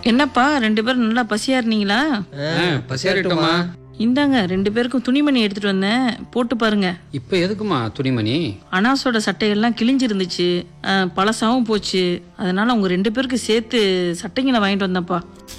என்னப்பா ரெண்டு பேரும் நல்லா பசியா இருந்தீங்களா பசியாரிட்டோமா இந்தாங்க ரெண்டு பேருக்கும் துணிமணி எடுத்துட்டு வந்தேன் போட்டு பாருங்க இப்ப எதுக்குமா துணிமணி அனாஸோட சட்டையெல்லாம் கிழிஞ்சிருந்துச்சு அஹ், பழசாவும் போச்சு அதனால உங்க ரெண்டு பேருக்கு சேர்த்து சட்டைங்களை வாங்கிட்டு வந்தேன்ப்பா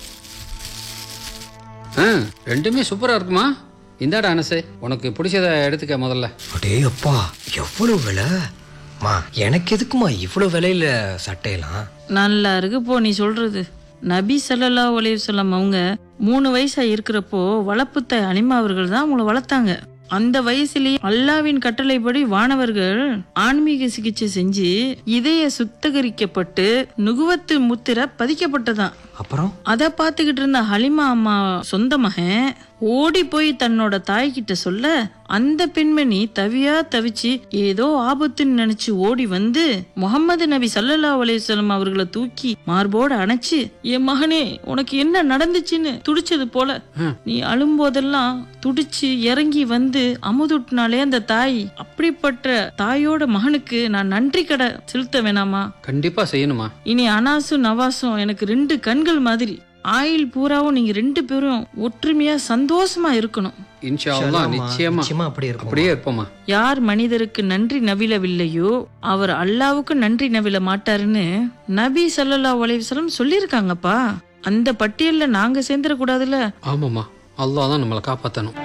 ஆ ரெண்டுமே சூப்பரா இருக்குமா இந்தாடா அனசே உனக்கு பிடிச்சத எடுத்துக்க முதல்ல அடே அப்பா எவ்வளவு விலை மா எனக்கு எதுக்குமா இவ்வளவு விலையில சட்டையெல்லாம் நல்லா இருக்கு போ நீ சொல்றது நபி ஸல்லல்லாஹு அலைஹி வஸல்லம் அவங்க மூணு வயசா இருக்கிறப்போ வளர்ப்புத்தாய் அனிமா அவர்கள் தான் அவங்கள வளர்த்தாங்க அந்த வயசுலயே அல்லாவின் கட்டளைப்படி வானவர்கள் ஆன்மீக சிகிச்சை செஞ்சு இதய சுத்தகரிக்கப்பட்டு நுகுவத்து முத்திரை பதிக்கப்பட்டதாம் அப்புறம் அத பாத்துக்கிட்டு இருந்த ஹலிமா அம்மா சொந்த மகன் ஓடி போய் தன்னோட தாய்கிட்ட சொல்ல அந்த பெண்மணி தவியா தவிச்சு ஏதோ ஆபத்துன்னு நினைச்சு ஓடி வந்து முகமது நபி ஸல்லல்லாஹு அலைஹி வஸல்லம் அவர்களை தூக்கி மார்போட அணைச்சு என் மகனே உனக்கு என்ன நடந்துச்சுன்னு துடிச்சது போல நீ அழும்போதெல்லாம் துடிச்சு இறங்கி வந்து அமுதுட்டினாலே அந்த தாய் அப்படிப்பட்ட தாயோட மகனுக்கு நான் நன்றி கடை செலுத்த வேணாமா கண்டிப்பா செய்யணுமா இனி அனாசும் நவாசும் எனக்கு ரெண்டு கண்கள் மாதிரி ஆயில் பூராவும் நீங்க ரெண்டு பேரும் ஒற்றுமையா சந்தோஷமா இருக்கணும் இன்ஷா அல்லாஹ் நிச்சயமா நிச்சயமா அப்படி இருக்கும் அப்படியே இருப்போமா யார் மனிதருக்கு நன்றி நவிலவில்லையோ அவர் அல்லாவுக்கு நன்றி நவில மாட்டாருன்னு நபி ஸல்லல்லாஹு அலைஹி வஸல்லம் சொல்லியிருக்காங்கப்பா அந்த பட்டியல்ல நாங்க சேர்ந்துடக்கூடாதுல்ல ஆமாமா அல்லாஹ் தான் நம்மளை காப்பாத்தணும்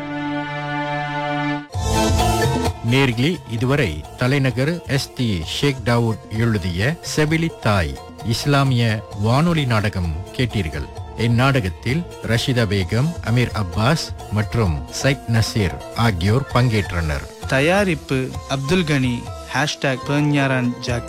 நேர்களே இதுவரை தலைநகர் எஸ் டி ஷேக் தாவூத் எழுதிய செபிலி தாய் இஸ்லாமிய வானொலி நாடகம் கேட்டீர்கள் இந்நாடகத்தில் ரஷிதா பேகம் அமீர் அப்பாஸ் மற்றும் சைத் நசீர் ஆகியோர் பங்கேற்றனர் தயாரிப்பு அப்துல் கனி ஹேஷ்டாக் பேஞ்ஞாரான் ஜாக்கி